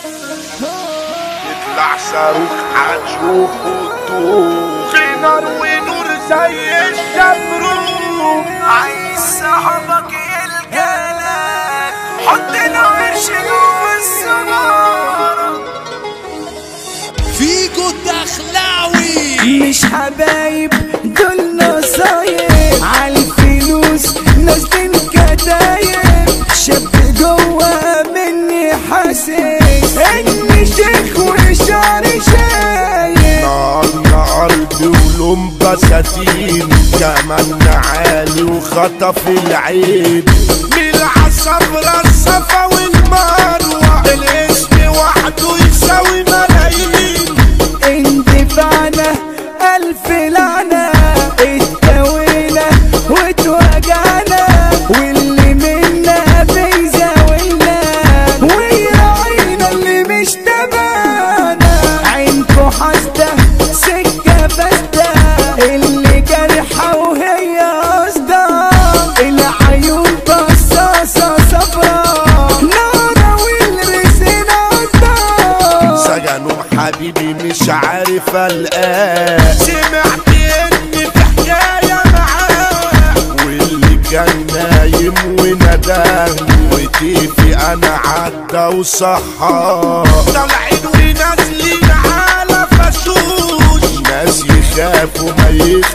يطلع صاروخ هتشوفه الضوء في نار ونور زي الشمروخ عايز صاحبك يلقالك حط له قرش جوه السجارة فيجو الدخلاوي مش حبايب دول نصايب عالفلوس نازلين كتايب شاب جوا مني حاسس اني شيخ وشعري شايب نقلنا قلبي ولون بساتين كمان عالي وخطف العين من العصفرة الصفا والمروة الاسم وحده يساوي ملايين اندفعنا الف لعنة اتكوينا واتوجعنا واللي منا بيزاولنا ويراعينا اللي مش تبعنا عينكو حاسدة سكة فاسدة اللي جارحة وهي قصدة العيون بصاصة صفرا نارة والرزق قصدة سجنوا حبيبي مش عارف الآن سمعت اني في حكاية معاه واللي كان نايم ونداه وتيفي انا عدى وصحى طالعين ونازلين على فشوش ناس يخافوا ما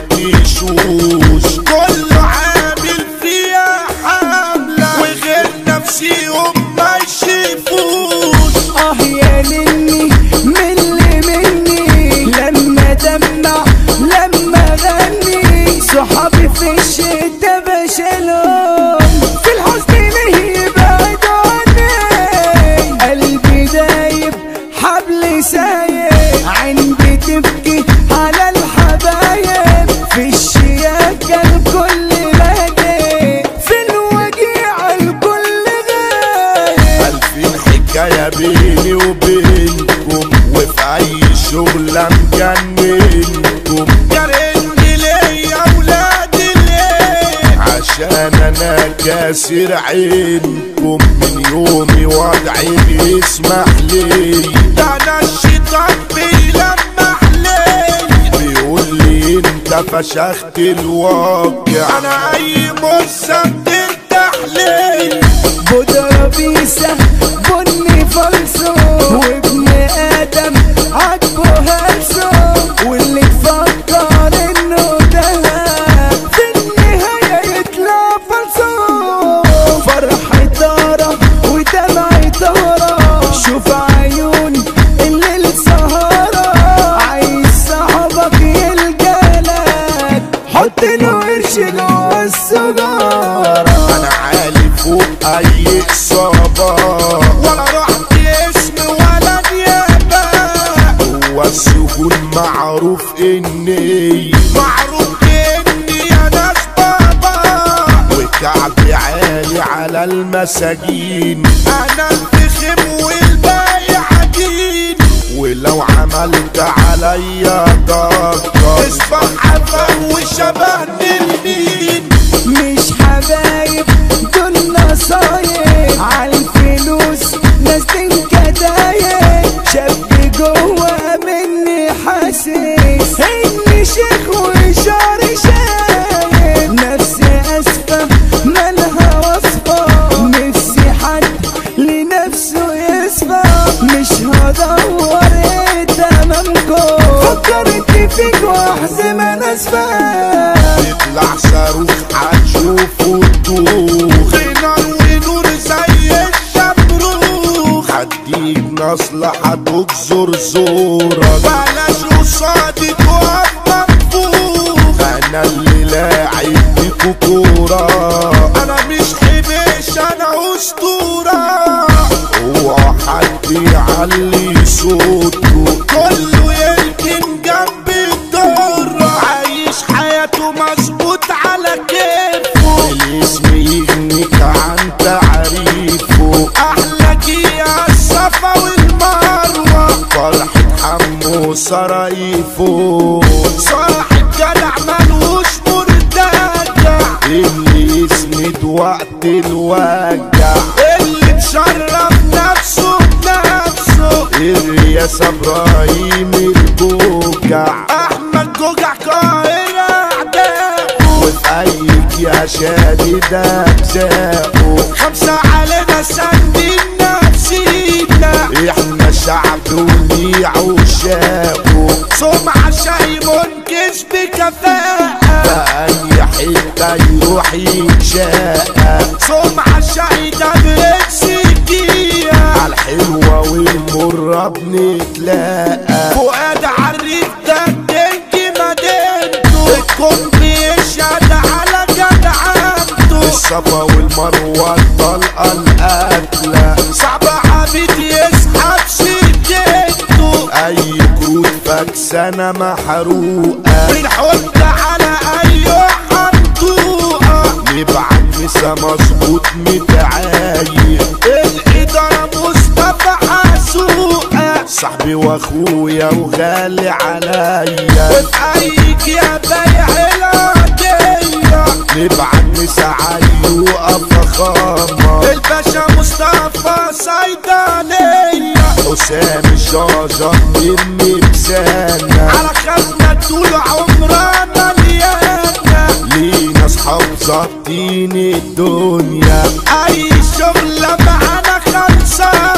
يختشوش كله عامل فيها حملة وغير نفسيهم ما يشوفوش اه يا مني ملي مني لما دمع لما غني صحابي في الشتا بشيلهم في الحزن ليه يبعدوا عني قلبي دايب حبل سايب عندي تبكي على الحبايب في الشياكة الكل لاقي في الوجيع الكل غايب ألفين حكاية بيني وبينكم وفي أي شغلة مجننكم يا ريتني ليا ولادي ليه عشان أنا كاسر عينكم من يومي وضعي بيسمح لي ده أنا الشيطان بيلمح لي بيقول لي أنت فشخت الواقع أنا أي مصة بترتاح لي بودرة بيسة بني فلسو وابن آدم عجبه هلسو واللي تفكر انه دهب في النهاية يطلع فلسو فرحة طارة ودمعة طارة شوف عيون الليل سهرة عايز صاحبك يلقالك حط له قرش جوه السجارة انا عالي فوق اي اصابة ولا رحت اسم ولا نيابة هو السجون معروف اني معروف اني يا ناس بابا وكعبي عالي على المساجين انا الفخم والباقي عجين ولو عملت عليا ضغطة اصبح عفا وشبهني المين مش حبايب دول نصايب عالفلوس ناس كدايب شاب جوا مني حاسس اني شيخ وشعري شايب نفسي اسفة مالها وصفة نفسي حد لنفسه يصفى مش هدور تمامكم فكرت فيك واحزم انا اسفة يطلع صاروخ هتشوفه الدوخ نار ونور زي الشمروخ هتجيب مصلحة تجزر زورك بلاش قصادي تقف منفوخ انا اللي لاعب بيكو كورة انا مش حبيش انا اسطورة اوعى حد يعلي صوته كله يركن جنب الدور عايش حياته مظبوط على كيفه الاسم يغنيك عن تعريفه احلى يا الصفا والمروه فرحة حمو سرايفه صاحب جدع ملوش مرتجع اللي يسند وقت الوجع اللي مشرف نفسه بنفسه الرياسة ابراهيم الجوجع احمد جوجع قاهرة اعداء وفي ايك يا شادد اجزاؤه خمسة علينا سندين نفسينا احنا شعب وليه عشاقه سمعة شاي منكش بكفاءة بأي حتة يروح يتشاقى سمعة شاي ده بركسكية عالحلوة والمرة بنتلاقى فؤاد عريف ده الدنج مدينته الكون بيشهد على جدعنته الصفا والمروة الطلقة القتلة صعب عبيد يسحب سكته أي كروت فاكسانة محروقة بنحط على اي حنطوقة نبعت مسا مظبوط متعايق الادارة مصطفى حسوقة صاحبي واخويا وغالي عليا وفقيك يا بيع العادية نبعت مسا عيوقة فخامة الباشا مصطفى صيدلية حسام الشاجر مني بسانة على خزنة طول عمرها مليانة لينا اصحاب ظابطين الدنيا اي شغلة معانا خلصانة